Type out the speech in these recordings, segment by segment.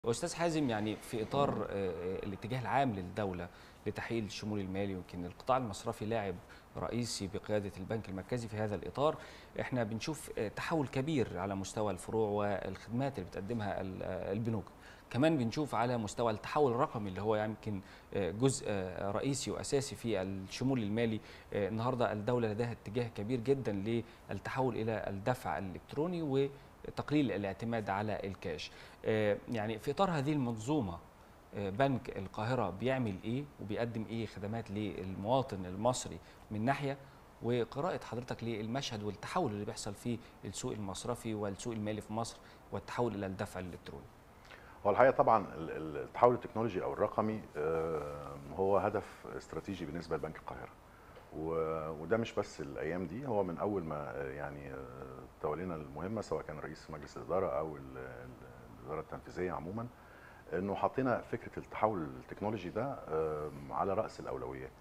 استاذ حازم يعني في اطار آه، الاتجاه العام للدوله لتحقيق الشمول المالي ويمكن القطاع المصرفي لاعب رئيسي بقياده البنك المركزي في هذا الاطار احنا بنشوف آه، تحول كبير على مستوى الفروع والخدمات اللي بتقدمها ال- آه، البنوك كمان بنشوف على مستوى التحول الرقمي اللي هو يمكن آه، جزء آه، رئيسي واساسي في الشمول المالي آه، النهارده الدوله لديها اتجاه كبير جدا للتحول الى الدفع الالكتروني وتقليل الاعتماد على الكاش آه، يعني في اطار هذه المنظومه آه، بنك القاهره بيعمل ايه وبيقدم ايه خدمات للمواطن المصري من ناحيه وقراءه حضرتك للمشهد والتحول اللي بيحصل في السوق المصرفي والسوق المالي في مصر والتحول الى الدفع الالكتروني هو الحقيقه طبعا ال- ال- التحول التكنولوجي او الرقمي آه، هو هدف استراتيجي بالنسبه لبنك القاهره و- وده مش بس الايام دي هو من اول ما آه، يعني آه، تولينا المهمه سواء كان رئيس مجلس الاداره او ال- ال- الاداره التنفيذيه عموما انه حطينا فكره التحول التكنولوجي ده آه، على راس الاولويات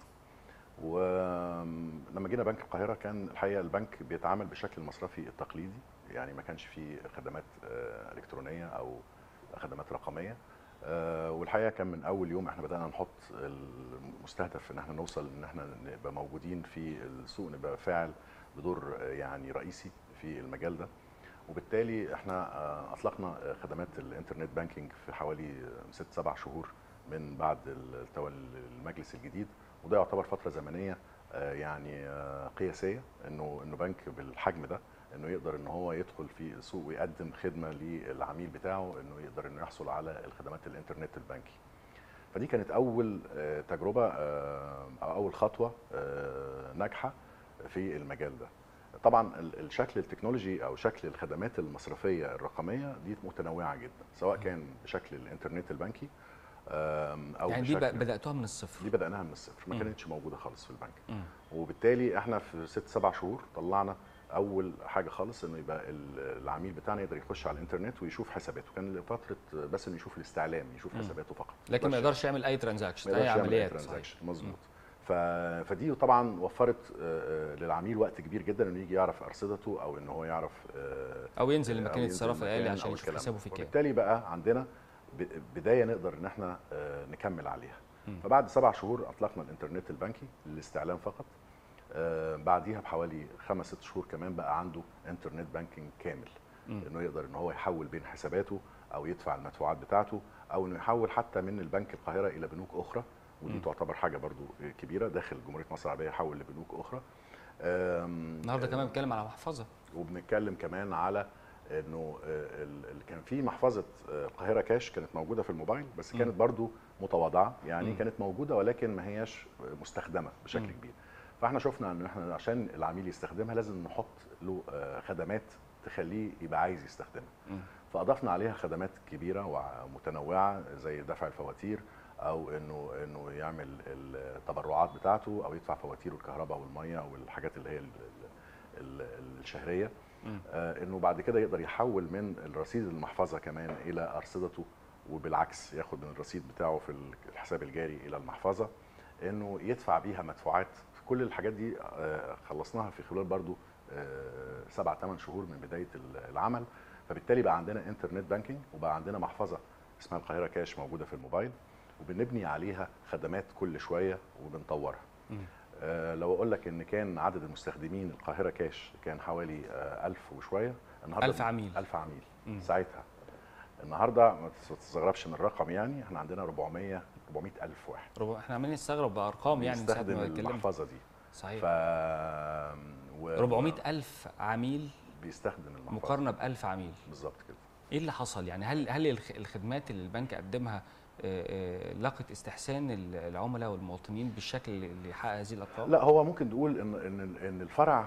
ولما جينا بنك القاهره كان الحقيقه البنك بيتعامل بالشكل المصرفي التقليدي يعني ما كانش فيه خدمات آه، الكترونيه او خدمات رقميه آه، والحقيقه كان من اول يوم احنا بدانا نحط المستهدف ان احنا نوصل ان احنا نبقى موجودين في السوق نبقى فاعل بدور آه، يعني رئيسي في المجال ده وبالتالي احنا آه، اطلقنا آه، خدمات الانترنت بانكينج في حوالي آه، ست سبع شهور من بعد التولي المجلس الجديد وده يعتبر فتره زمنيه آه، يعني آه، قياسيه انه انه بنك بالحجم ده انه يقدر ان هو يدخل في السوق ويقدم خدمه للعميل بتاعه انه يقدر انه يحصل على الخدمات الانترنت البنكي فدي كانت اول آه، تجربه آه، او اول خطوه آه، ناجحه في المجال ده طبعا ال- الشكل التكنولوجي او شكل الخدمات المصرفيه الرقميه دي متنوعه جدا سواء كان بشكل الانترنت البنكي آم، او يعني دي بشكل ب- بداتوها من الصفر دي بدأناها من الصفر ما مم. كانتش موجودة خالص في البنك مم. وبالتالي احنا في ست سبع شهور طلعنا اول حاجه خالص انه يبقى ال- العميل بتاعنا يقدر يخش على الانترنت ويشوف حساباته كان لفتره بس انه يشوف الاستعلام يشوف مم. حساباته فقط لكن ما يقدرش يعمل اي ترانزاكشن ما اي يقدرش يعمل عمليات صحيح. ترانزاكشن مظبوط ف... فدي طبعا وفرت آه، آه، للعميل وقت كبير جدا انه يجي يعرف ارصدته او ان هو يعرف آه، او ينزل أو لمكان ينزل الصرافه المكان الالي أو عشان يشوف الكلام حسابه ده. في كام وبالتالي بقى عندنا ب- بدايه نقدر ان احنا آه، نكمل عليها مم. فبعد سبع شهور اطلقنا الانترنت البنكي للاستعلام فقط آه، بعديها بحوالي خمس ست شهور كمان بقى عنده انترنت بانكينج كامل مم. انه يقدر ان هو يحول بين حساباته او يدفع المدفوعات بتاعته او انه يحول حتى من البنك القاهره الى بنوك اخرى ودي مم. تعتبر حاجه برضو كبيره داخل جمهوريه مصر العربيه يحول لبنوك اخرى آم، النهارده كمان بنتكلم على محفظه وبنتكلم كمان على انه آه، ال- ال- كان في محفظه آه، القاهره كاش كانت موجوده في الموبايل بس كانت مم. برضو متواضعه يعني مم. كانت موجوده ولكن ما هياش مستخدمه بشكل مم. كبير فاحنا شفنا ان احنا عشان العميل يستخدمها لازم نحط له آه، خدمات تخليه يبقى عايز يستخدمها مم. فاضفنا عليها خدمات كبيره ومتنوعه زي دفع الفواتير او انه انه يعمل التبرعات بتاعته او يدفع فواتير الكهرباء والميه والحاجات اللي هي ال- ال- ال- الشهريه مم. آه، انه بعد كده يقدر يحول من الرصيد المحفظه كمان الى ارصدته وبالعكس ياخد من الرصيد بتاعه في الحساب الجاري الى المحفظه انه يدفع بيها مدفوعات كل الحاجات دي آه، خلصناها في خلال برضو آه، سبع ثمان شهور من بدايه العمل فبالتالي بقى عندنا انترنت بانكينج وبقى عندنا محفظه اسمها القاهره كاش موجوده في الموبايل وبنبني عليها خدمات كل شويه وبنطورها مم. آه، لو اقول لك ان كان عدد المستخدمين القاهره كاش كان حوالي آه، 1000 وشويه النهارده 1000 عميل. 1000 عميل مم. ساعتها النهارده ما تستغربش من الرقم يعني احنا عندنا 400 400 الف واحد ربع- احنا عمالين نستغرب بارقام يعني من ساعه بيستخدم ما اتكلمنا المحفظه دي صحيح ف و... 400 الف عميل بيستخدم المحفظه مقارنه ب 1000 عميل بالظبط كده ايه اللي حصل يعني هل هل الخ- الخدمات اللي البنك قدمها آه، آه، لقت استحسان ال- العملاء والمواطنين بالشكل اللي يحقق هذه الارقام لا هو ممكن نقول ان ان ان الفرع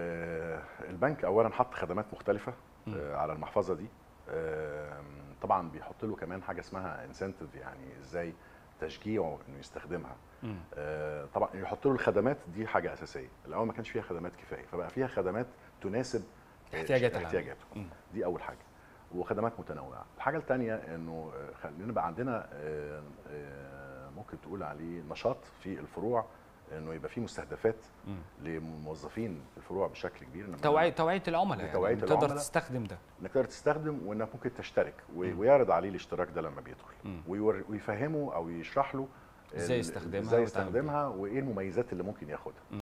والبنك اولا حط خدمات مختلفه مم. آه، على المحفظه دي آم، طبعا بيحط له كمان حاجه اسمها انسنتيف يعني ازاي تشجيعه انه يستخدمها مم. آه، طبعا يحط له الخدمات دي حاجه اساسيه الاول ما كانش فيها خدمات كفايه فبقى فيها خدمات تناسب آه، احتياجات العميل. احتياجاته مم. دي اول حاجه وخدمات متنوعه الحاجه الثانيه انه آه، خلينا بقى عندنا آه، آه، ممكن تقول عليه نشاط في الفروع انه يبقى في مستهدفات مم. لموظفين الفروع بشكل كبير إنما توعيه توعيه العملاء يعني توعية تقدر العملاء. تستخدم ده انك تقدر تستخدم وانك ممكن تشترك و- مم. ويعرض عليه الاشتراك ده لما بيدخل مم. ويور- ويفهمه او يشرح له إزاي ال- يستخدمها ازاي ويتعامل بيها. يستخدمها وايه المميزات اللي ممكن ياخدها